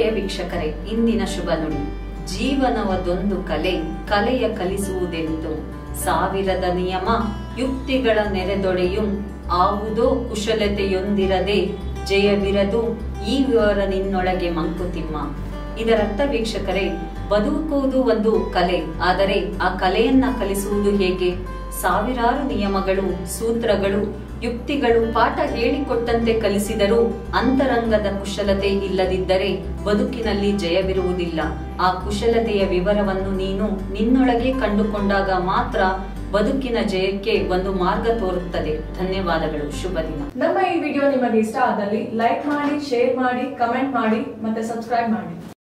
ಪ್ರಿಯ ವೀಕ್ಷಕರೇ ಇಂದಿನ ಶುಭ ನುಡಿ ಜೀವನವದೊಂದು ಕಲೆ ಕಲೆಯ ಕಲಿಸುವುದೆಂದು ಸಾವಿರದ ನಿಯಮ ಯುಕ್ತಿಗಳ ನೆರೆದೊಡೆಯುಂ ಆವುದೋ ಕುಶಲತೆಯೊಂದಿರದೆ ಜಯವಿರದು ಈ ವಿವರ ನಿನ್ನೊಳಗೆ ಮಂಕುತಿಮ್ಮ ಇದರರ್ಥ ವೀಕ್ಷಕರೇ ಬದುಕುವುದು ಒಂದು ಕಲೆ ಆದರೆ ಆ ಕಲೆಯನ್ನ ಕಲಿಸುವುದು ಹೇಗೆ ಸಾವಿರಾರು ನಿಯಮಗಳು ಸೂತ್ರಗಳು ಯುಕ್ತಿಗಳು ಪಾಠ ಹೇಳಿಕೊಟ್ಟಂತೆ ಕಲಿಸಿದರೂ ಅಂತರಂಗದ ಕುಶಲತೆ ಇಲ್ಲದಿದ್ದರೆ ಬದುಕಿನಲ್ಲಿ ಜಯವಿರುವುದಿಲ್ಲ ಆ ಕುಶಲತೆಯ ವಿವರವನ್ನು ನೀನು ನಿನ್ನೊಳಗೆ ಕಂಡುಕೊಂಡಾಗ ಮಾತ್ರ ಬದುಕಿನ ಜಯಕ್ಕೆ ಒಂದು ಮಾರ್ಗ ತೋರುತ್ತದೆ ಧನ್ಯವಾದಗಳು ಶುಭ ದಿನ ನಮ್ಮ ಈ ವಿಡಿಯೋ ನಿಮಗೆ ಇಷ್ಟ ಆದಲ್ಲಿ ಲೈಕ್ ಮಾಡಿ ಶೇರ್ ಮಾಡಿ ಕಮೆಂಟ್ ಮಾಡಿ ಮತ್ತೆ ಸಬ್ಸ್ಕ್ರೈಬ್ ಮಾಡಿ